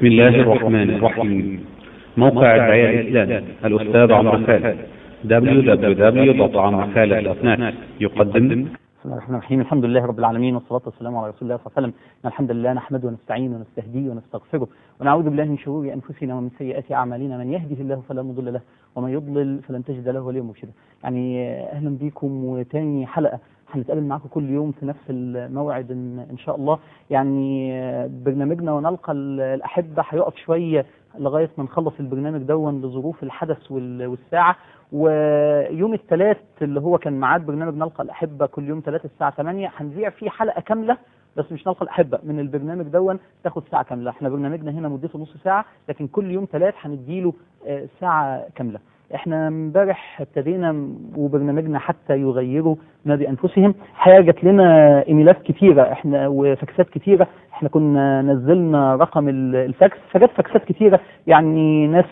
بسم الله الرحمن الرحيم موقع الدعاية الإسلامي الأستاذ عمرو خالد www.عمرخالد.net يقدم بسم الله الرحمن الرحيم الحمد لله رب العالمين والصلاة والسلام على رسول الله صلى الله عليه وسلم إن الحمد لله نحمده ونستعينه ونستهديه ونستغفره ونعوذ بالله من شرور أنفسنا ومن سيئات أعمالنا من يهده الله فلا مضل له ومن يضلل فلن تجد له وليا مرشدا يعني أهلا بكم وتاني حلقة هنتقابل معاكم كل يوم في نفس الموعد إن, إن شاء الله يعني برنامجنا ونلقى الأحبة هيقف شوية لغاية ما نخلص البرنامج دون لظروف الحدث وال- والساعة ويوم الثلاث اللي هو كان ميعاد برنامج نلقى الأحبة كل يوم ثلاث الساعة 8 هنذيع فيه حلقة كاملة بس مش نلقى الأحبة من البرنامج دون تاخد ساعة كاملة احنا برنامجنا هنا مدته نص ساعة لكن كل يوم ثلاث هنديله آه، ساعة كاملة احنا امبارح ابتدينا وبرنامجنا حتى يغيروا ما بانفسهم حاجه جات لنا ايميلات كتيره احنا وفاكسات كتيره احنا كنا نزلنا رقم ال- الفاكس فجت فاكسات كتيره يعني ناس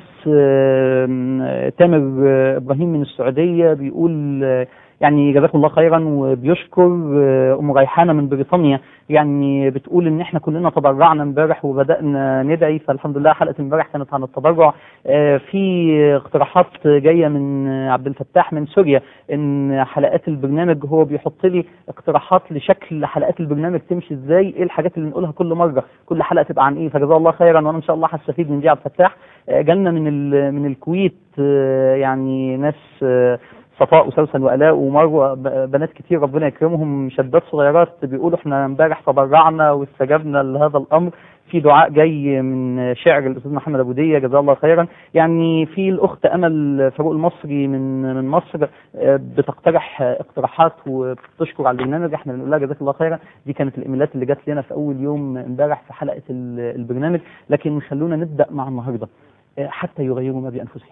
آم، آه، تامر آه، ابراهيم من السعوديه بيقول آه، يعني جزاكم الله خيرا وبيشكر آه، ام ريحانه من بريطانيا يعني بتقول ان احنا كلنا تبرعنا امبارح وبدانا ندعي فالحمد لله حلقه امبارح كانت عن التبرع آه، في اقتراحات جايه من عبد الفتاح من سوريا ان حلقات البرنامج هو بيحط لي اقتراحات لشكل حلقات البرنامج تمشي ازاي ايه الحاجات اللي نقولها كل مره كل حلقه تبقى عن ايه فجزاه الله خيرا وانا ان شاء الله هستفيد من دي عبد الفتاح آه، جالنا من ال- من الكويت آه، يعني ناس آه، صفاء وسوسن وآلاء ومروة ب- بنات كتير ربنا يكرمهم شابات صغيرات بيقولوا احنا امبارح تبرعنا واستجبنا لهذا الامر في دعاء جاي من شاعر الاستاذ محمد ابو ديه جزاه الله خيرا يعني في الاخت امل فاروق المصري من من مصر آه، بتقترح آه، اقتراحات وبتشكر على البرنامج احنا بنقول لها جزاك الله خيرا دي كانت الايميلات اللي جات لنا في اول يوم امبارح في حلقه ال- البرنامج لكن خلونا نبدا مع النهارده آه، حتى يغيروا ما بانفسهم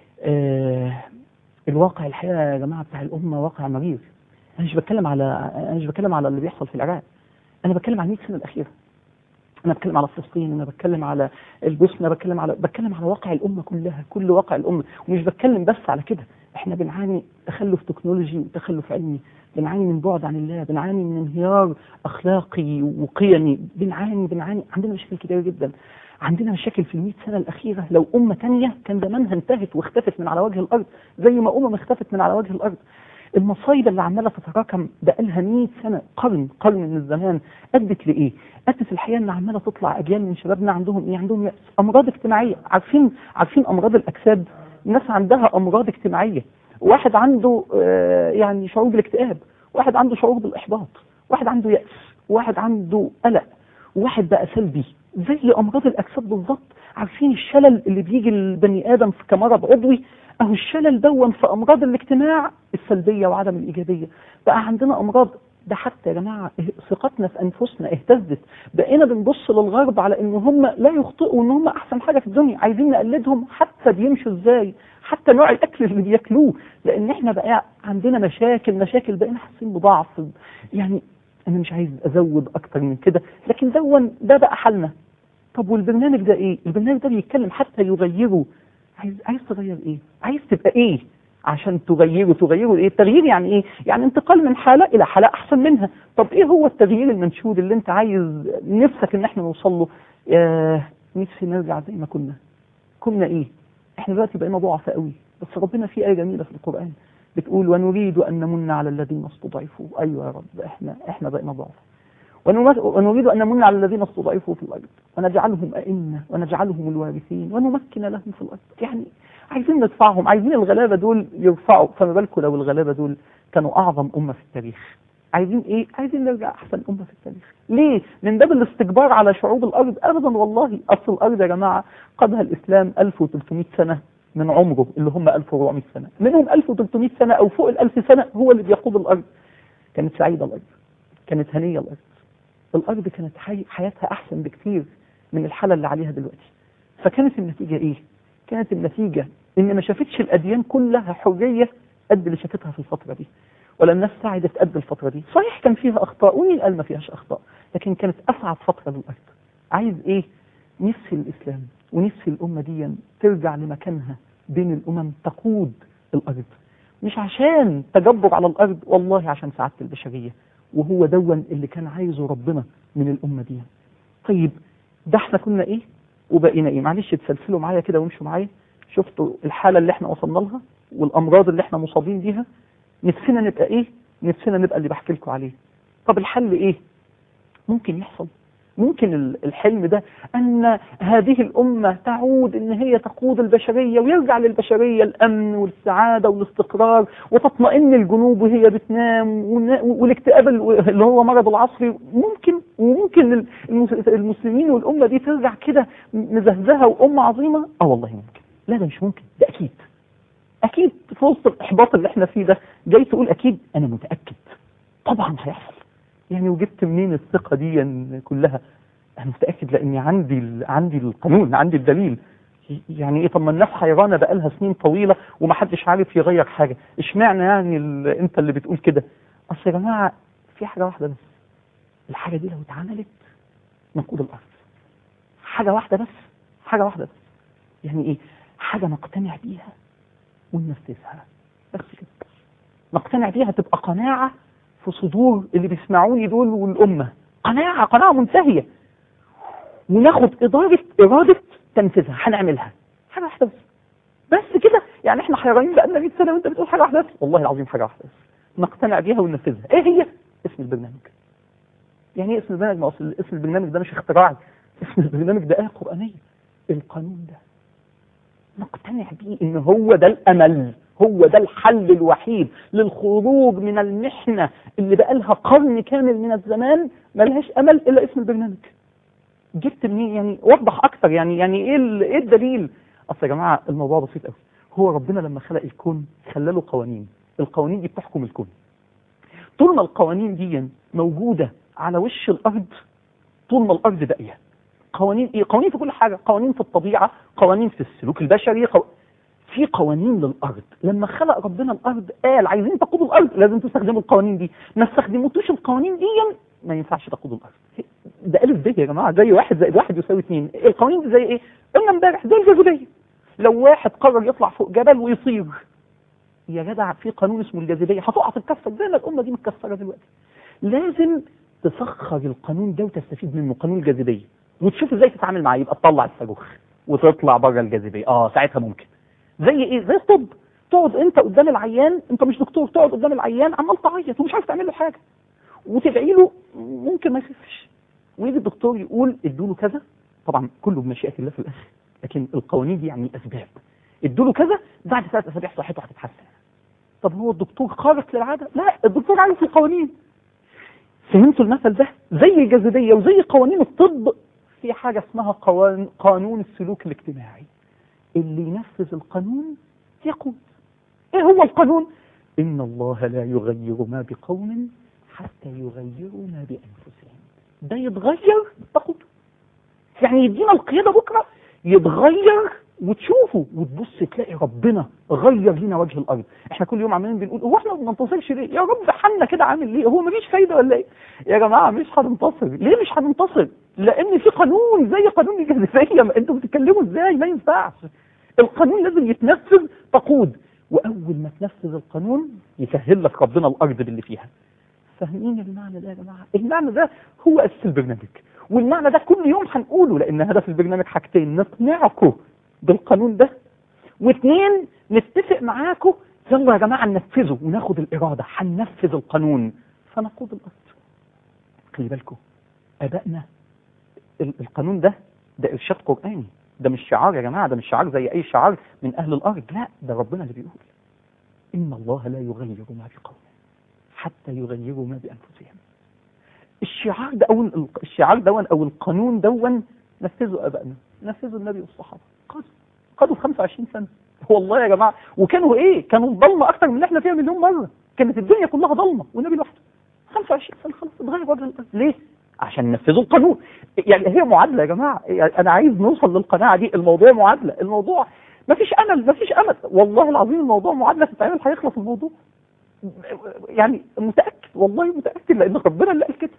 آه، الواقع الحقيقه يا جماعه بتاع الامه واقع مرير انا مش بتكلم على انا مش بتكلم على اللي بيحصل في العراق انا بتكلم على 100 سنه الاخيره انا بتكلم على فلسطين انا بتكلم على البوسنه بتكلم على بتكلم على واقع الامه كلها كل واقع الامه ومش بتكلم بس على كده احنا بنعاني تخلف تكنولوجي وتخلف علمي بنعاني من بعد عن الله بنعاني من انهيار اخلاقي وقيمي بنعاني بنعاني عندنا مشاكل كتير جدا عندنا مشاكل في المئة سنة الأخيرة لو أمة تانية كان زمانها انتهت واختفت من على وجه الأرض زي ما أمم اختفت من على وجه الأرض المصايب اللي عمالة تتراكم بقالها 100 سنة قرن قرن من الزمان أدت لإيه؟ أدت الحقيقة إن عمالة تطلع أجيال من شبابنا عندهم إيه؟ عندهم يأس أمراض اجتماعية عارفين عارفين أمراض الأجساد الناس عندها أمراض اجتماعية واحد عنده آه، يعني شعور بالاكتئاب واحد عنده شعور بالإحباط واحد عنده يأس واحد عنده قلق واحد بقى سلبي زي امراض الاجساد بالظبط عارفين الشلل اللي بيجي البني ادم في كمرض عضوي اهو الشلل دون في امراض الاجتماع السلبيه وعدم الايجابيه بقى عندنا امراض ده حتى يا جماعه ثقتنا في انفسنا اهتزت بقينا بنبص للغرب على ان هم لا يخطئوا وان هم احسن حاجه في الدنيا عايزين نقلدهم حتى بيمشوا ازاي حتى نوع الاكل اللي بياكلوه لان احنا بقى عندنا مشاكل مشاكل بقينا حاسين بضعف يعني انا مش عايز ازود اكتر من كده لكن دون ده بقى حالنا طب والبرنامج ده ايه البرنامج ده بيتكلم حتى يغيره عايز عايز تغير ايه عايز تبقى ايه عشان تغيره تغيره ايه التغيير يعني ايه يعني انتقال من حاله الى حاله احسن منها طب ايه هو التغيير المنشود اللي انت عايز نفسك ان احنا نوصل له ياه نفسي نرجع زي ما كنا كنا ايه احنا دلوقتي بقينا ضعفاء قوي بس ربنا في ايه جميله في القران بتقول ونريد ان نمن على الذين استضعفوا ايوه يا رب احنا احنا بقينا ضعف ونمت- ونريد ان نمن على الذين استضعفوا في الارض ونجعلهم ائمه ونجعلهم الوارثين ونمكن لهم في الارض يعني عايزين ندفعهم عايزين الغلابه دول يرفعوا فما بالكم لو الغلابه دول كانوا اعظم امه في التاريخ عايزين ايه عايزين نرجع احسن امه في التاريخ ليه من باب الاستكبار على شعوب الارض ابدا والله اصل الارض يا جماعه قادها الاسلام 1300 سنه من عمره اللي هم 1400 سنه منهم 1300 سنه او فوق ال 1000 سنه هو اللي بيقود الارض كانت سعيده الارض كانت هنيه الارض الارض كانت حي... حياتها احسن بكتير من الحاله اللي عليها دلوقتي فكانت النتيجه ايه كانت النتيجه ان ما شافتش الاديان كلها حريه قد اللي شافتها في الفتره دي ولا الناس سعدت قد الفتره دي صحيح كان فيها اخطاء ومين قال ما فيهاش اخطاء لكن كانت اسعد فتره للارض عايز ايه نفسي الاسلام ونفسي الامه دي ترجع لمكانها بين الامم تقود الارض مش عشان تجبر على الارض والله عشان سعاده البشريه وهو دون اللي كان عايزه ربنا من الامه دي طيب ده احنا كنا ايه وبقينا ايه معلش تسلسلوا معايا كده وامشوا معايا شفتوا الحاله اللي احنا وصلنا لها والامراض اللي احنا مصابين بيها نفسنا نبقى ايه نفسنا نبقى اللي بحكي لكم عليه طب الحل ايه ممكن يحصل ممكن ال- الحلم ده أن هذه الأمة تعود أن هي تقود البشرية ويرجع للبشرية الأمن والسعادة والاستقرار وتطمئن الجنوب وهي بتنام ون- والاكتئاب ال- اللي هو مرض العصر ممكن وممكن ال- المس- المسلمين والأمة دي ترجع كده مزهزهة وأمة عظيمة اه والله ممكن لا ده مش ممكن ده أكيد أكيد في وسط الإحباط اللي احنا فيه ده جاي تقول أكيد أنا متأكد طبعا هيحصل يعني وجبت منين الثقة دي كلها أنا متأكد لأني عندي ال- عندي القانون عندي الدليل يعني ايه طب ما الناس حيرانه بقالها سنين طويله ومحدش عارف يغير حاجه اشمعنى يعني ال... انت اللي بتقول كده اصل يا جماعه في حاجه واحده بس الحاجه دي لو اتعملت نقود الارض حاجه واحده بس حاجه واحده بس يعني ايه حاجه نقتنع بيها وننفذها بس كده نقتنع بيها تبقى قناعه في صدور اللي بيسمعوني دول والامه قناعه قناعه منتهيه وناخد إدارة إرادة تنفيذها هنعملها حاجة واحدة بس بس كده يعني احنا حيرانين بقالنا 100 سنة وانت بتقول حاجة واحدة بس والله العظيم حاجة واحدة بس نقتنع بيها وننفذها ايه هي؟ اسم البرنامج يعني ايه اسم البرنامج؟ ما اصل اسم البرنامج ده مش اختراعي اسم البرنامج ده آية قرآنية القانون ده نقتنع بيه ان هو ده الامل هو ده الحل الوحيد للخروج من المحنة اللي بقالها قرن كامل من الزمان ملهاش امل الا اسم البرنامج جبت منين يعني وضح اكتر يعني يعني ايه ال- ايه الدليل اصل يا جماعه الموضوع بسيط قوي هو ربنا لما خلق الكون خلى له قوانين القوانين دي بتحكم الكون طول ما القوانين دي موجوده على وش الارض طول ما الارض باقيه قوانين ايه قوانين في كل حاجه قوانين في الطبيعه قوانين في السلوك البشري قو... في قوانين للارض لما خلق ربنا الارض قال عايزين تقودوا الارض لازم تستخدموا القوانين دي ما استخدمتوش القوانين دي ما ينفعش تقودوا الارض ده الف ب يا جماعه زي واحد زائد واحد يساوي اثنين القوانين دي زي ايه قلنا امبارح زي الجاذبيه لو واحد قرر يطلع فوق جبل ويطير يا جدع في قانون اسمه الجاذبيه هتقع تتكسر زي ما الامه دي متكسره دلوقتي لازم تسخر القانون ده وتستفيد منه قانون الجاذبيه وتشوف ازاي تتعامل معاه يبقى تطلع الصاروخ وتطلع بره الجاذبيه اه ساعتها ممكن زي ايه زي الطب تقعد انت قدام العيان انت مش دكتور تقعد قدام العيان عمال تعيط ومش عارف تعمل له حاجه وتدعي له ممكن ما يخفش ويجي الدكتور يقول ادوا له كذا طبعا كله بمشيئه الله في الاخر لكن القوانين دي يعني اسباب ادوا له كذا بعد ثلاث اسابيع صحته هتتحسن طب هو الدكتور خارق للعاده لا الدكتور عارف القوانين فهمتوا المثل ده زي الجاذبيه وزي قوانين الطب في حاجه اسمها قوان قانون السلوك الاجتماعي اللي ينفذ القانون يقود ايه هو القانون ان الله لا يغير ما بقوم حتى يغيروا ما بانفسهم ده يتغير تقوده يعني يدينا القيادة بكرة يتغير وتشوفه وتبص تلاقي ربنا غير لنا وجه الارض احنا كل يوم عمالين بنقول هو احنا ما بننتصرش ليه يا رب حالنا كده عامل ليه هو مفيش فايده ولا ايه يا جماعه مش هننتصر ليه مش هننتصر لان في قانون زي قانون الجاذبيه ما انتوا بتتكلموا ازاي ما ينفعش القانون لازم يتنفذ تقود واول ما تنفذ القانون يسهل لك ربنا الارض باللي فيها فاهمين المعنى ده يا جماعه المعنى ده هو اساس البرنامج والمعنى ده كل يوم هنقوله لان هدف البرنامج حاجتين نقنعكم بالقانون ده واثنين نتفق معاكم يلا يا جماعه ننفذه وناخد الاراده هننفذ القانون فنقود الارض خلي بالكم ابائنا ال- القانون ده ده ارشاد قراني ده مش شعار يا جماعه ده مش شعار زي اي شعار من اهل الارض لا ده ربنا اللي بيقول ان الله لا يغير ما بقوم حتى يغيروا ما بانفسهم الشعار ده او ال- الشعار دون او القانون دون نفذوا ابائنا نفذوا النبي والصحابه قادوا قادوا في 25 سنه والله يا جماعه وكانوا ايه كانوا ضلمه اكتر من اللي احنا فيها مليون مره كانت الدنيا كلها ضلمه والنبي لوحده 25 سنه خلاص اتغير وجه الارض ليه عشان نفذوا القانون يعني هي معادله يا جماعه يعني انا عايز نوصل للقناعه دي الموضوع معادله الموضوع ما فيش امل ما فيش امل والله العظيم الموضوع معادله تتعمل هيخلص الموضوع يعني متاكد والله متاكد لان ربنا اللي قال كده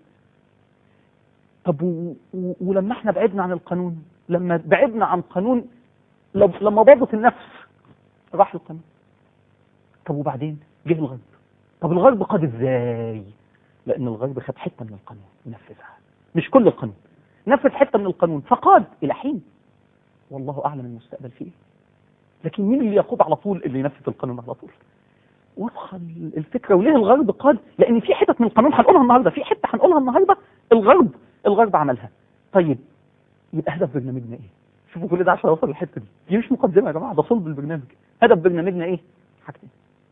طب و... و... ولما احنا بعدنا عن القانون لما بعدنا عن قانون لب... لما باضت النفس راح القانون طب وبعدين جه الغرب طب الغرب قاد ازاي لان الغرب خد حته من القانون نفذها مش كل القانون نفذ حته من القانون فقاد الى حين والله اعلم المستقبل فيه إيه. لكن مين اللي يقود على طول اللي ينفذ القانون على طول واضحه الفكره وليه الغرب قال لان في حتت من القانون هنقولها النهارده في حته هنقولها النهارده الغرب الغرب عملها طيب يبقى هدف برنامجنا ايه شوفوا كل ده عشان اوصل للحته دي دي مش مقدمه يا جماعه ده صلب البرنامج هدف برنامجنا ايه حاجتين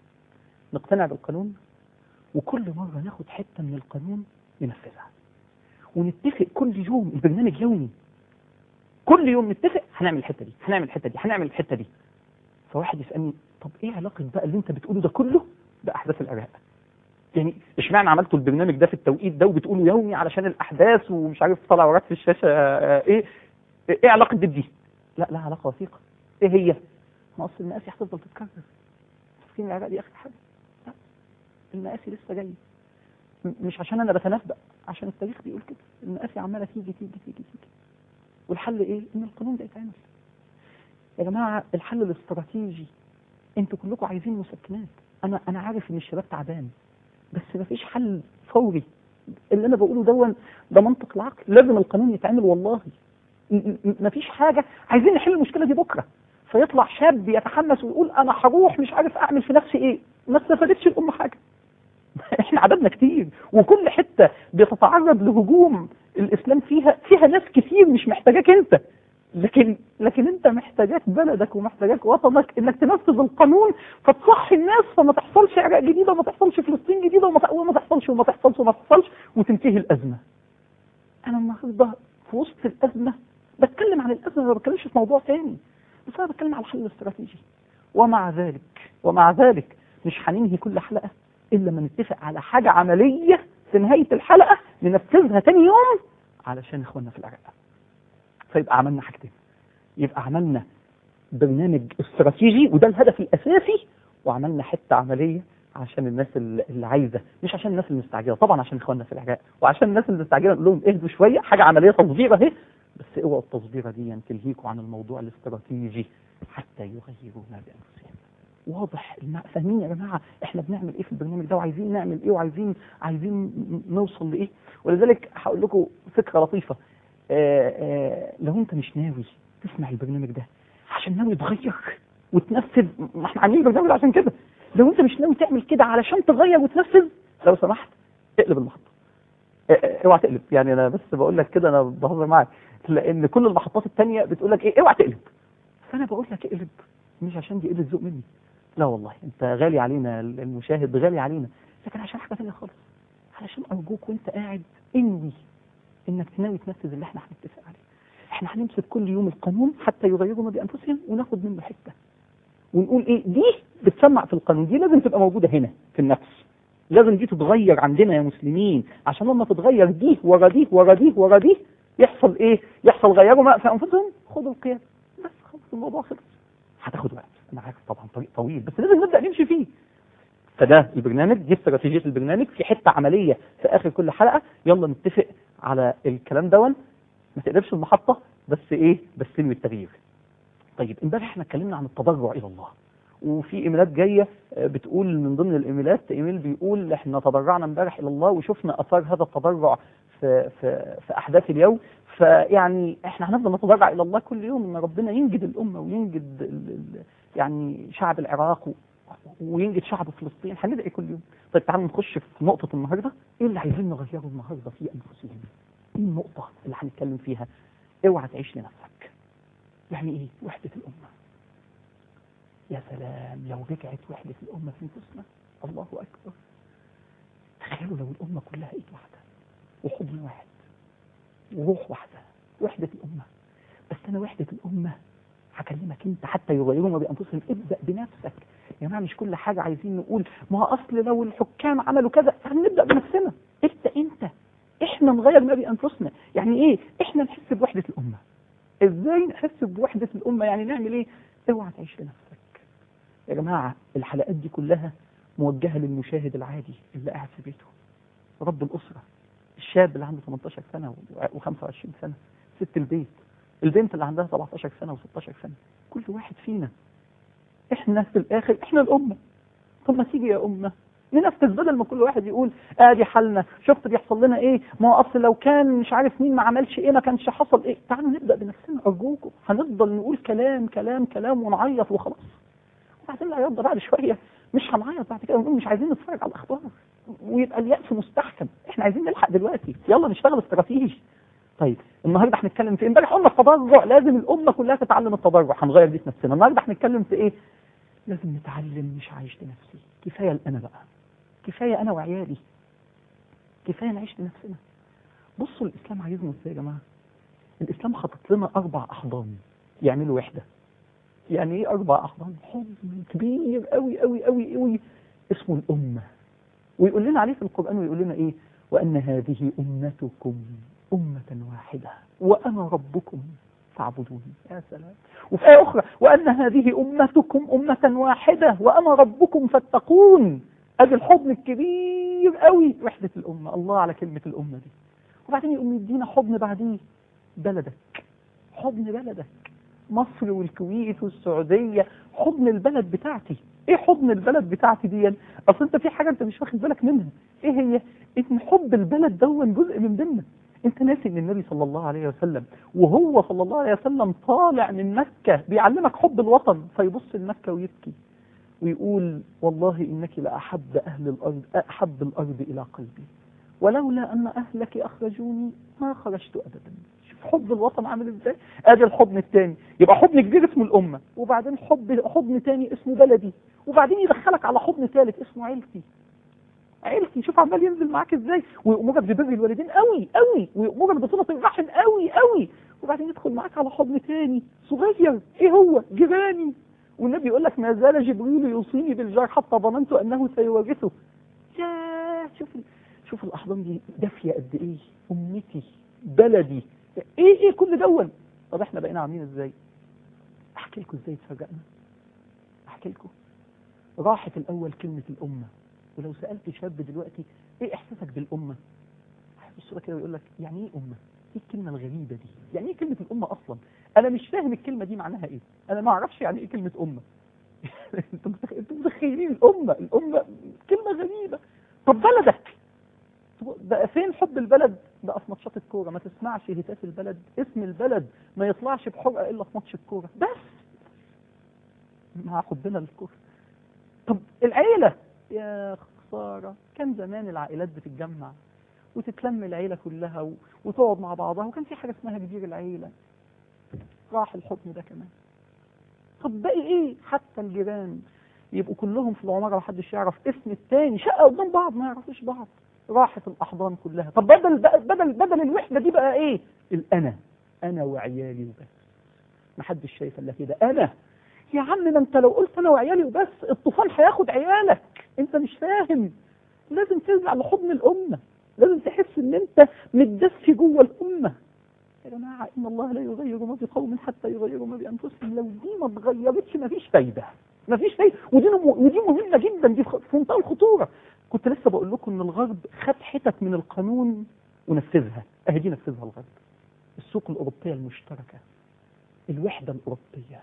نقتنع بالقانون وكل مره ناخد حته من القانون ننفذها ونتفق كل يوم البرنامج يومي كل يوم نتفق هنعمل الحته دي هنعمل الحته دي هنعمل الحته دي فواحد يسالني طب ايه علاقه بقى اللي انت بتقوله ده كله باحداث العراق يعني اشمعنى عملتوا البرنامج ده في التوقيت ده وبتقولوا يومي علشان الاحداث ومش عارف طالع وراك في الشاشه آه، ايه ايه علاقه دي بدي لا لا علاقه وثيقه ايه هي ما اصل المقاسي هتفضل تتكرر فاكرين العراق دي اخر حاجه لا المقاسي لسه جاي م- مش عشان انا بتنبأ عشان التاريخ بيقول كده المقاسي عماله تيجي تيجي تيجي تيجي والحل ايه ان القانون ده يتعمل يا جماعه الحل الاستراتيجي انتوا كلكم عايزين مسكنات انا انا عارف ان الشباب تعبان بس مفيش حل فوري اللي انا بقوله دون ده منطق العقل لازم القانون يتعمل والله م- م- مفيش حاجه عايزين نحل المشكله دي بكره فيطلع شاب يتحمس ويقول انا هروح مش عارف اعمل في نفسي ايه ما استفادتش الامه حاجه احنا عددنا كتير وكل حته بتتعرض لهجوم الاسلام فيها فيها ناس كتير مش محتاجاك انت لكن لكن انت محتاجاك بلدك ومحتاجاك وطنك انك تنفذ القانون فتصحي الناس فما تحصلش عراق جديده وما تحصلش فلسطين جديده وما ت- وما تحصلش وما تحصلش وما تحصلش وتنتهي الازمه. انا النهارده في وسط الازمه بتكلم عن الازمه ما بتكلمش في موضوع تاني بس انا بتكلم على الحل الاستراتيجي ومع ذلك ومع ذلك مش هننهي كل حلقه الا لما نتفق على حاجه عمليه في نهايه الحلقه ننفذها تاني يوم علشان اخواننا في العراق. فيبقى عملنا حاجتين يبقى عملنا برنامج استراتيجي وده الهدف الاساسي وعملنا حته عمليه عشان الناس اللي اللي عايزه مش عشان الناس المستعجله طبعا عشان اخواننا في العراق وعشان الناس اللي مستعجله نقول لهم اهدوا شويه حاجه عمليه تصدير اهي بس اوعوا التصديره دي تلهيكوا عن الموضوع الاستراتيجي حتى يغيروا ما بانفسهم واضح الم- فاهمين يا جماعه احنا بنعمل ايه في البرنامج ده وعايزين نعمل ايه وعايزين عايزين ن- نوصل لايه ولذلك هقول لكم فكره لطيفه آه، آه، لو انت مش ناوي تسمع البرنامج ده عشان ناوي تغير وتنفذ ما احنا عاملين البرنامج عشان كده لو انت مش ناوي تعمل كده علشان تغير وتنفذ لو سمحت اقلب المحطه اه، اه، اوعى تقلب يعني انا بس بقول لك كده انا بهزر معاك لان كل المحطات التانية بتقول لك ايه اوعى تقلب فانا بقول لك اقلب مش عشان دي قله ذوق مني لا والله انت غالي علينا المشاهد غالي علينا لكن عشان حاجه ثانيه خالص علشان ارجوك وانت قاعد انوي انك ناوي تنفذ اللي احنا هنتفق عليه احنا هنمسك كل يوم القانون حتى يغيروا ما بانفسهم وناخد منه حته ونقول ايه دي بتسمع في القانون دي لازم تبقى موجوده هنا في النفس لازم دي تتغير عندنا يا مسلمين عشان لما تتغير دي ورا دي ورا دي ورا دي يحصل ايه يحصل غيروا ما في انفسهم خدوا القياده بس خلاص الموضوع خلص هتاخد وقت انا عارف طبعا طريق طويل بس لازم نبدا نمشي فيه فده البرنامج دي استراتيجيه البرنامج في حته عمليه في اخر كل حلقه يلا نتفق على الكلام دون ما تقلبش المحطه بس ايه بس انوي التغيير طيب امبارح احنا اتكلمنا عن التضرع الى الله وفي ايميلات جايه آه، بتقول من ضمن الايميلات ايميل بيقول احنا تضرعنا امبارح الى الله وشفنا اثار هذا التضرع في في في احداث اليوم فيعني احنا هنفضل نتضرع الى الله كل يوم ان ربنا ينجد الامه وينجد ال ال يعني شعب العراق و- وينجد شعب فلسطين هندعي كل يوم طيب تعالوا نخش في نقطه النهارده ايه اللي عايزين نغيره النهارده في انفسهم ايه النقطه اللي هنتكلم فيها اوعى تعيش لنفسك يعني ايه وحده الامه يا سلام لو رجعت وحده الامه في نفوسنا الله اكبر تخيلوا لو الامه كلها ايد واحده وحضن واحد وروح واحده وحده الامه بس انا وحده الامه هكلمك انت حتى يغيروا ما بانفسهم ابدا بنفسك يا جماعه مش كل حاجه عايزين نقول ما هو اصل لو الحكام عملوا كذا يعني نبدا بنفسنا ابدا انت احنا نغير ما بانفسنا يعني ايه احنا نحس بوحده الامه ازاي نحس بوحده الامه يعني نعمل ايه اوعى تعيش لنفسك يا جماعه الحلقات دي كلها موجهه للمشاهد العادي اللي قاعد في بيته رب الاسره الشاب اللي عنده 18 سنه و25 سنه ست البيت البنت اللي عندها 17 سنه و16 سنه كل واحد فينا احنا في الاخر احنا الامه طب ما تيجي يا امه ننفذ بدل ما كل واحد يقول ادي حالنا شفت بيحصل لنا ايه ما هو اصل لو كان مش عارف مين ما عملش ايه ما كانش حصل ايه تعالوا نبدا بنفسنا ارجوكم هنفضل نقول كلام كلام كلام ونعيط وخلاص وبعدين العياط ده بعد شويه مش هنعيط بعد كده ونقول مش عايزين نتفرج على الاخبار ويبقى اليأس مستحكم احنا عايزين نلحق دلوقتي يلا نشتغل استراتيجي طيب النهارده هنتكلم في إيه؟ امبارح قلنا التضرع لازم الامه كلها تتعلم التضرع هنغير دي في نفسنا النهارده هنتكلم في ايه لازم نتعلم مش عايش لنفسي كفايه الانا بقى كفايه انا وعيالي كفايه نعيش لنفسنا بصوا الاسلام عايزنا ازاي يا جماعه الاسلام حاطط لنا اربع احضان يعملوا وحده يعني ايه اربع احضان حضن كبير قوي قوي قوي قوي اسمه الامه ويقول لنا عليه في القران ويقول لنا ايه وان هذه امتكم امه واحده وانا ربكم فاعبدوني يا سلام وفي آية أخرى وأن هذه أمتكم أمة واحدة وأنا ربكم فاتقون أدي الحضن الكبير قوي وحدة الأمة الله على كلمة الأمة دي وبعدين يقوم يدينا حضن بعديه بلدك حضن بلدك مصر والكويت والسعودية حضن البلد بتاعتي ايه حضن البلد بتاعتي دي اصل انت في حاجة انت مش واخد بالك منها ايه هي ان حب البلد دون جزء من ديننا انت ناسي ان النبي صلى الله عليه وسلم وهو صلى الله عليه وسلم طالع من مكة بيعلمك حب الوطن فيبص لمكة ويبكي ويقول والله انك لاحب اهل الارض احب الارض الى قلبي ولولا ان اهلك اخرجوني ما خرجت ابدا شوف حب الوطن عامل ازاي ادي الحضن الثاني يبقى حضن كبير اسمه الامه وبعدين حب حضن ثاني اسمه بلدي وبعدين يدخلك على حضن ثالث اسمه عيلتي عيلتي شوف عمال ينزل معاك ازاي ويأمرك ببر الوالدين قوي قوي ويأمرك بصلة الرحم قوي قوي وبعدين يدخل معاك على حضن تاني صغير ايه هو جيراني والنبي يقول لك ما زال جبريل يوصيني بالجار حتى ظننت انه سيورثه يا شوف شوف الاحضان دي دافيه قد ايه امتي بلدي ايه ايه كل دول طب احنا بقينا عاملين ازاي احكي لكم ازاي اتفرقنا احكي لكم راحت الاول كلمه الامه ولو سالت شاب دلوقتي ايه احساسك بالامه هيبص لك كده ويقول لك يعني ايه امه ايه الكلمه الغريبه دي يعني ايه كلمه الامه اصلا انا مش فاهم الكلمه دي معناها ايه انا ما اعرفش يعني ايه كلمه امه انتوا متخ- انتوا متخيلين الامه الامه كلمه غريبه طب بلدك بقى فين حب البلد بقى في ماتشات الكوره ما تسمعش هتاف البلد اسم البلد ما يطلعش بحرقه الا في ماتش الكوره بس مع حبنا للكوره طب العيله يا خساره كان زمان العائلات بتتجمع وتتلم العيله كلها و... وتقعد مع بعضها وكان في حاجه اسمها كبير العيله راح الحكم ده كمان طب باقي ايه حتى الجيران يبقوا كلهم في العماره محدش يعرف اسم التاني شقه قدام بعض ما يعرفوش بعض راحت الاحضان كلها طب بدل بقى بدل بدل الوحده دي بقى ايه الانا انا وعيالي وبس محدش شايف الا كده انا يا عم ما انت لو قلت انا وعيالي وبس الطوفان هياخد عيالك انت مش فاهم لازم ترجع لحضن الامه لازم تحس ان انت متدفي جوه الامه يا جماعه ان الله لا يغير ما بقوم حتى يغيروا ما بانفسهم لو دي ما اتغيرتش مفيش فايده مفيش فايده ودي ودي مهمه جدا دي في منتهى الخطوره كنت لسه بقول لكم ان الغرب خد حتت من القانون ونفذها اهي دي نفذها الغرب السوق الاوروبيه المشتركه الوحده الاوروبيه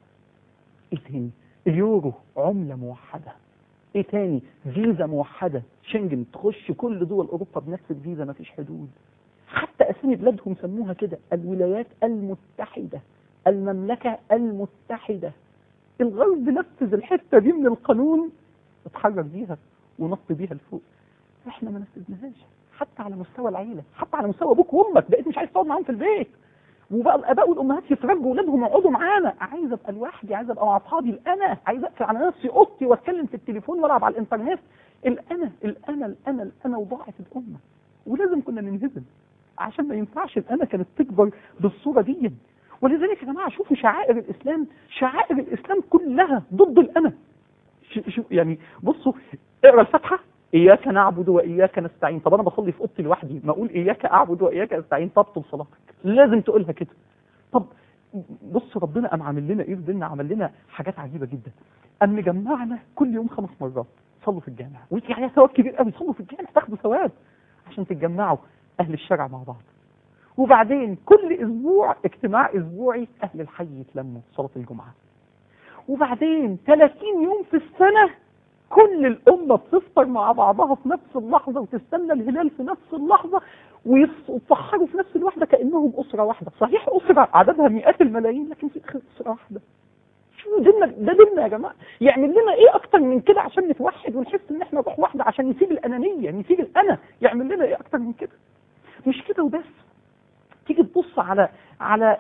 ايه تاني اليورو عمله موحده ايه تاني فيزا موحده شنجن تخش كل دول اوروبا بنفس الفيزا مفيش حدود حتى اسامي بلادهم سموها كده الولايات المتحده المملكه المتحده الغرب نفذ الحته دي من القانون اتحرك بيها ونط بيها لفوق احنا ما نفذناهاش حتى على مستوى العيله حتى على مستوى ابوك وامك بقيت مش عايز تقعد معاهم في البيت وبقى الاباء والامهات يفرجوا اولادهم يقعدوا معانا عايز ابقى لوحدي عايز ابقى مع اصحابي الانا عايز اقفل على نفسي اوضتي واتكلم في التليفون والعب على الانترنت الانا الانا الانا الانا وضاعت الامه ولازم كنا ننهزم عشان ما ينفعش الانا كانت تكبر بالصوره دي ولذلك يا جماعه شوفوا شعائر الاسلام شعائر الاسلام كلها ضد الانا ش- شو يعني بصوا اقرا الفاتحه اياك نعبد واياك نستعين طب انا بصلي في اوضتي لوحدي ما اقول اياك اعبد واياك استعين تبطل صلاتك لازم تقولها كده طب بص ربنا قام عامل لنا ايه في ديننا عمل لنا حاجات عجيبه جدا قام مجمعنا كل يوم خمس مرات صلوا في الجامع ودي عليها ثواب كبير قوي صلوا في الجامع تاخدوا ثواب عشان تتجمعوا اهل الشارع مع بعض وبعدين كل اسبوع اجتماع اسبوعي اهل الحي يتلموا صلاه الجمعه وبعدين 30 يوم في السنه كل الامه بتفطر مع بعضها في نفس اللحظه وتستنى الهلال في نفس اللحظه ويتسحروا في نفس الوحده كانهم اسره واحده صحيح اسره عددها مئات الملايين لكن في الاخر اسره واحده شو ديننا ده ديننا يا جماعه يعمل لنا ايه اكتر من كده عشان نتوحد ونحس ان احنا روح واحده عشان نسيب الانانيه نسيب الانا يعمل لنا ايه اكتر من كده مش كده وبس تيجي تبص على على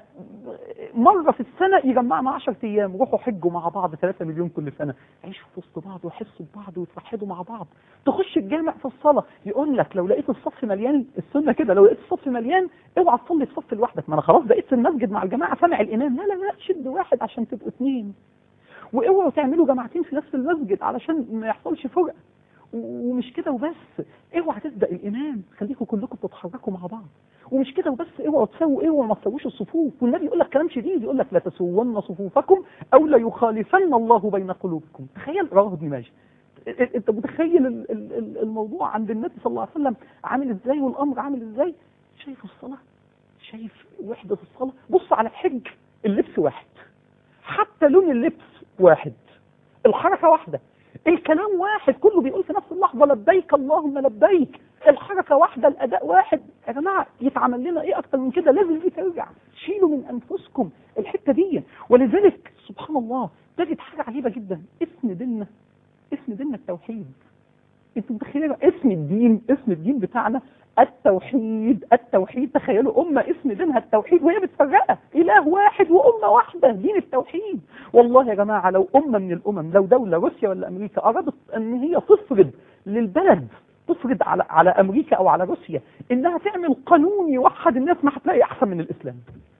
مره في السنه يجمعنا 10 ايام روحوا حجوا مع بعض 3 مليون كل سنه عيشوا في وسط بعض ويحسوا ببعض ويتوحدوا مع بعض تخش الجامع في الصلاه يقول لك لو لقيت الصف مليان السنه كده لو لقيت الصف مليان اوعى تصلي في صف لوحدك ما انا خلاص بقيت في المسجد مع الجماعه سامع الامام لا لا لا شد واحد عشان تبقوا اثنين واوعوا تعملوا جماعتين في نفس المسجد علشان ما يحصلش فرقه ومش كده وبس اوعى تسبق الامام خليكم كلكم تتحركوا مع بعض ومش كده وبس اوعوا تسووا ايه وما تسووش الصفوف والنبي يقول لك كلام شديد يقول لك لا تسوون صفوفكم او لا يخالفن الله بين قلوبكم تخيل رواه ابن ماجه انت متخيل ال- ال- ال- الموضوع عند النبي صلى الله عليه وسلم عامل ازاي والامر عامل ازاي شايف الصلاه شايف وحده الصلاه بص على الحج اللبس واحد حتى لون اللبس واحد الحركه واحده الكلام واحد كله بيقول في نفس اللحظة لبيك اللهم لبيك الحركة واحدة الأداء واحد يا جماعة يتعمل لنا إيه أكتر من كده لازم دي ترجع شيلوا من أنفسكم الحتة دي ولذلك سبحان الله تجد حاجة عجيبة جدا اسم ديننا اسم ديننا التوحيد انتوا متخيلين اسم الدين اسم الدين بتاعنا التوحيد التوحيد تخيلوا أمة اسم دينها التوحيد وهي متفرقة إله واحد وأمة واحدة دين التوحيد والله يا جماعة لو أمة من الأمم لو دولة روسيا ولا أمريكا أرادت أن هي تفرض للبلد تفرض على على أمريكا أو على روسيا إنها تعمل قانون يوحد الناس ما هتلاقي أحسن من الإسلام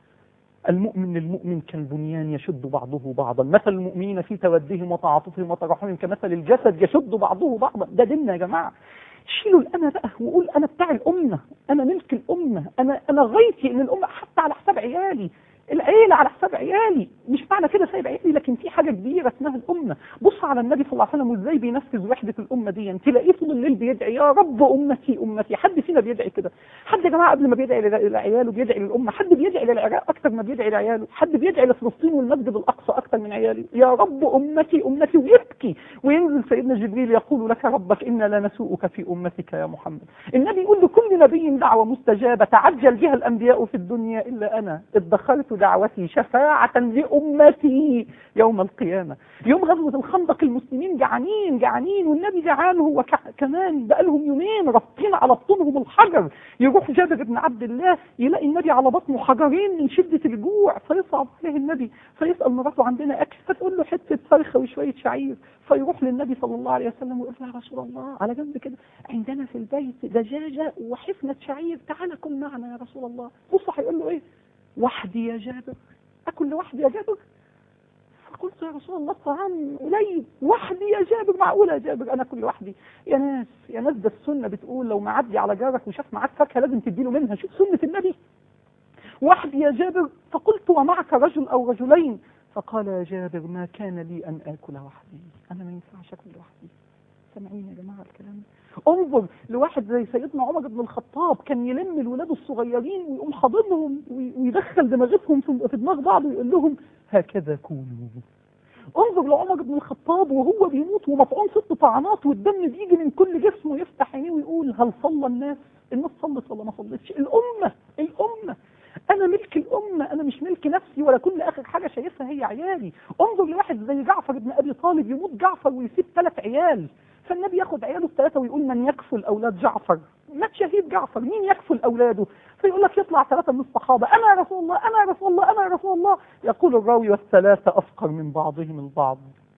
المؤمن للمؤمن كالبنيان يشد بعضه بعضا مثل المؤمنين في تودهم وتعاطفهم وتراحمهم كمثل الجسد يشد بعضه بعضا ده ديننا يا جماعه شيلوا الانا بقى وقول انا بتاع الامه انا ملك الامه انا انا غايتي ان الامه حتى على حساب عيالي العيلة على حساب عيالي مش معنى كده سايب عيالي لكن في حاجة كبيرة اسمها الأمة بص على النبي صلى الله عليه وسلم وازاي بينفذ وحدة الأمة دي تلاقيه طول الليل بيدعي يا رب أمتي أمتي حد فينا بيدعي كده حد يا جماعة قبل ما بيدعي لعياله بيدعي للأمة حد بيدعي للعراق أكتر ما بيدعي لعياله حد بيدعي لفلسطين والمسجد الأقصى أكتر من عياله يا رب أمتي أمتي ويبكي وينزل سيدنا جبريل يقول لك ربك إنا لا نسوءك في أمتك يا محمد النبي يقول لكل نبي دعوة مستجابة تعجل بها الأنبياء في الدنيا إلا أنا ادخرت دعوتي شفاعة لأمتي يوم القيامة يوم غزوة الخندق المسلمين جعانين جعانين والنبي جعان هو كمان بقالهم يومين رابطين على بطونهم الحجر يروح جابر بن عبد الله يلاقي النبي على بطنه حجرين من شدة الجوع فيصعب عليه النبي فيسأل مراته عندنا أكل فتقول له حتة فرخة وشوية شعير فيروح للنبي صلى الله عليه وسلم ويقول له يا رسول الله على جنب كده عندنا في البيت دجاجة وحفنة شعير تعالى كل معنا يا رسول الله بص هيقول له ايه وحدي يا جابر أكل لوحدي يا جابر فقلت يا رسول الله الطعام قليل وحدي يا جابر معقولة يا جابر أنا أكل لوحدي يا ناس يا ناس ده السنة بتقول لو معدي على جارك وشاف معاك فاكهة لازم تديله منها شوف سنة النبي وحدي يا جابر فقلت ومعك رجل أو رجلين فقال يا جابر ما كان لي أن آكل وحدي أنا ما ينفعش أكل لوحدي سامعين يا جماعة الكلام انظر لواحد زي سيدنا عمر بن الخطاب كان يلم الولاد الصغيرين ويقوم حاضنهم ويدخل دماغتهم في دماغ بعض ويقول لهم هكذا كونوا انظر لعمر بن الخطاب وهو بيموت ومطعون ست طعنات والدم بيجي من كل جسمه يفتح عينيه ويقول هل صلى الناس الناس صلت ولا ما صلتش الأمة الأمة أنا ملك الأمة أنا مش ملك نفسي ولا كل آخر حاجة شايفها هي عيالي انظر لواحد زي جعفر بن أبي طالب يموت جعفر ويسيب ثلاث عيال فالنبي ياخد عياله الثلاثة ويقول من يكفل أولاد جعفر مات شهيد جعفر مين يكفل أولاده فيقول لك يطلع ثلاثة من الصحابة أنا يا رسول الله أنا يا رسول الله أنا يا رسول الله يقول الراوي والثلاثة أفقر من بعضهم البعض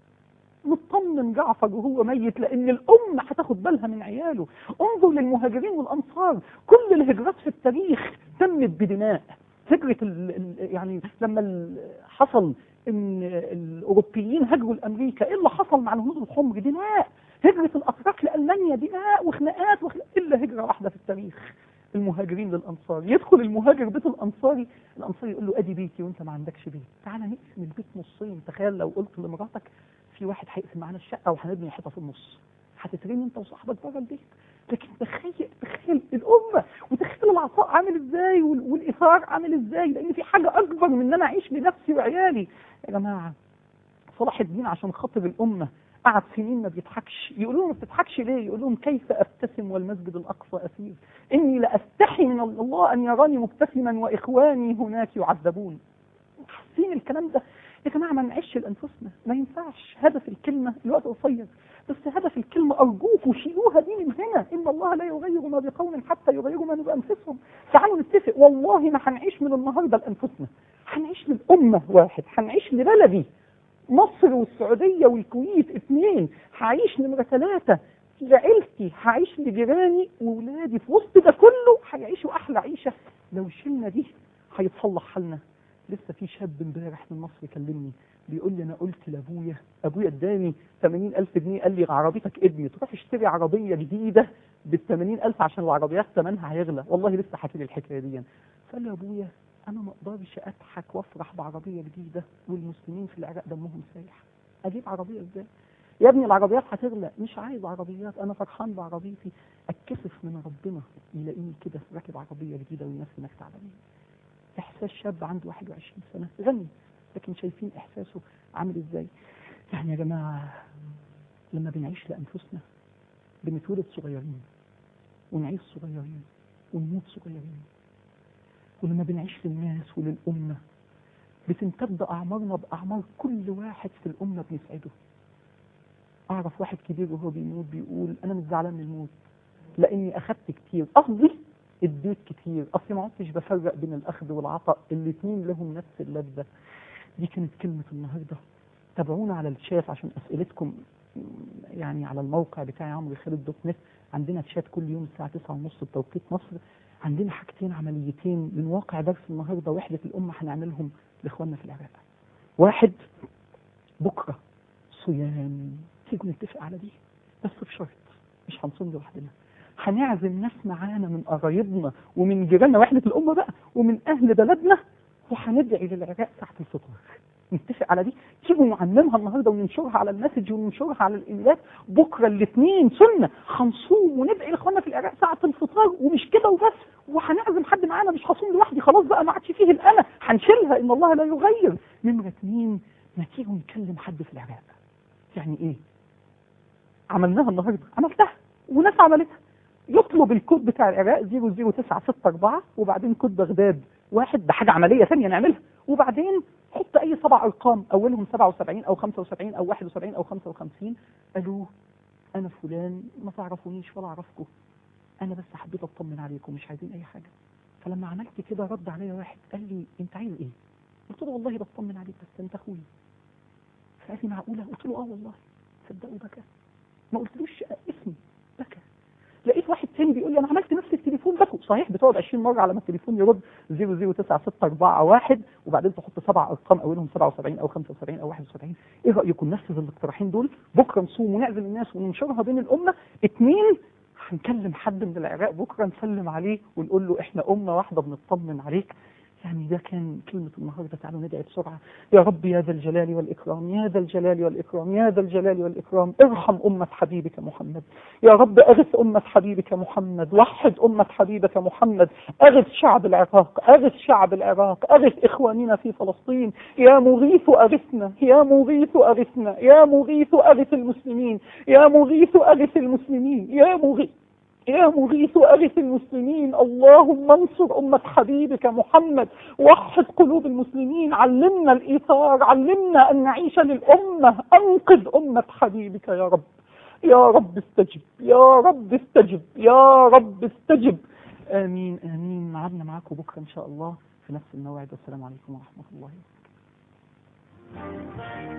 مطمن جعفر وهو ميت لأن الأم هتاخد بالها من عياله انظر للمهاجرين والأنصار كل الهجرات في التاريخ تمت بدماء هجرة ال ال يعني لما ال حصل ان الاوروبيين هاجروا لامريكا ايه اللي حصل مع الهنود الحمر دماء هجرة الاتراك لالمانيا دماء وخناقات وخناقات الا هجرة واحدة في التاريخ المهاجرين للانصار يدخل المهاجر بيت الانصاري الانصاري يقول له ادي بيتي وانت ما عندكش بيت تعالى نقسم البيت نصين تخيل لو قلت لمراتك في واحد هيقسم معانا الشقه وهنبني حيطه في النص هتترمي انت وصاحبك بره البيت لكن تخيل تخيل الامه وتخيل العطاء عامل ازاي والايثار عامل ازاي لان في حاجه اكبر من ان انا اعيش لنفسي وعيالي يا جماعه صلاح الدين عشان خاطر الامه قعد سنين ما بيضحكش يقولوا له ما بتضحكش ليه يقول لهم كيف ابتسم والمسجد الاقصى اسير اني لاستحي من الله ان يراني مبتسما واخواني هناك يعذبون حاسين الكلام ده يا جماعه ما نعيش لانفسنا ما ينفعش هدف الكلمه الوقت قصير بس هدف الكلمة أرجوكوا شيلوها دي من هنا إن الله لا يغير ما بقوم حتى يغيروا ما بأنفسهم تعالوا نتفق والله ما هنعيش من النهاردة لأنفسنا هنعيش للأمة واحد هنعيش لبلدي مصر والسعودية والكويت اثنين هعيش نمرة ثلاثة لعيلتي هعيش لجيراني وولادي في وسط ده كله هيعيشوا أحلى عيشة لو شلنا دي هيتصلح حالنا لسه في شاب امبارح من مصر كلمني بيقول لي انا قلت لابويا ابويا اداني 80000 جنيه قال لي عربيتك ابني تروح اشتري عربيه جديده بال 80000 عشان العربيات ثمنها هيغلى والله لسه حكي لي الحكايه دي فقال لي يا ابويا انا ما اقدرش اضحك وافرح بعربيه جديده والمسلمين في العراق دمهم سايح اجيب عربيه ازاي يا ابني العربيات هتغلى مش عايز عربيات انا فرحان بعربيتي اتكسف من ربنا يلاقيني كده راكب عربيه جديده والناس هناك تعبانين احساس شاب عنده 21 سنه غني لكن شايفين احساسه عامل ازاي يعني يا جماعه لما بنعيش لانفسنا بنتولد صغيرين ونعيش صغيرين ونموت صغيرين ولما بنعيش للناس وللامه بتمتد اعمارنا باعمار كل واحد في الامه بنسعده اعرف واحد كبير وهو بيموت بيقول انا مش زعلان من الموت لاني اخدت كتير قصدي اديت كتير اصل ما عدتش بفرق بين الاخذ والعطاء الاثنين لهم نفس اللذه دي كانت كلمه النهارده تابعونا على الشات عشان اسئلتكم يعني على الموقع بتاعي عمرو خالد دوت نت عندنا تشات كل يوم الساعه 9:30 بتوقيت مصر عندنا حاجتين عمليتين من واقع درس النهارده وحده الامه هنعملهم لاخواننا في العراق واحد بكره صيام تيجوا نتفق على دي بس بشرط مش هنصوم لوحدنا هنعزم ناس معانا من قرايبنا ومن جيراننا وحدة الأمة بقى ومن أهل بلدنا وهندعي للعراق ساعة الفطور نتفق على دي تيجوا نعممها النهارده وننشرها على المسج وننشرها على الايميلات بكره الاثنين سنه هنصوم وندعي لاخواننا في العراق ساعه الفطار ومش كده وبس وهنعزم حد معانا مش هصوم لوحدي خلاص بقى ما عادش فيه الانا هنشيلها ان الله لا يغير نمره اثنين ما تيجوا نكلم حد في العراق يعني ايه عملناها النهارده عملتها وناس عملتها يطلب الكود بتاع العراق 00964 وبعدين كود بغداد واحد ده حاجه عمليه ثانيه نعملها وبعدين حط اي سبع ارقام اولهم 77 او 75 او 71 او 55 قالوا انا فلان ما تعرفونيش ولا اعرفكم انا بس حبيت اطمن عليكم مش عايزين اي حاجه فلما عملت كده رد عليا واحد قال لي انت عايز ايه؟ قلت له والله بطمن عليك بس انت اخويا فقال لي معقوله؟ قلت له اه والله صدقوا بكى ما قلتلوش اسمي بكى لقيت واحد تاني بيقول لي انا عملت نفس التليفون بكوا صحيح بتقعد 20 مره على ما التليفون يرد 00964 وبعدين تحط سبع ارقام اولهم 77 او 75 او 71 ايه رايكم ننفذ الاقتراحين دول بكره نصوم ونعزم الناس وننشرها بين الامه اثنين هنكلم حد من العراق بكره نسلم عليه ونقول له احنا امه واحده بنطمن عليك يعني ده كان كلمة النهاردة تعالوا ندعي بسرعة يا رب يا ذا الجلال والإكرام يا ذا الجلال والإكرام يا ذا الجلال والإكرام ارحم أمة حبيبك محمد يا رب أغث أمة حبيبك محمد وحد أمة حبيبك محمد أغث شعب العراق أغث شعب العراق أغث إخواننا في فلسطين يا مغيث أغثنا يا مغيث أغثنا يا مغيث أغث المسلمين يا مغيث أغث المسلمين يا مغيث يا مغيث أغث المسلمين اللهم انصر أمة حبيبك محمد وحد قلوب المسلمين علمنا الإيثار علمنا أن نعيش للأمة أنقذ أمة حبيبك يا رب يا رب استجب يا رب استجب يا رب استجب آمين آمين معنا معاكم بكرة إن شاء الله في نفس الموعد والسلام عليكم ورحمة الله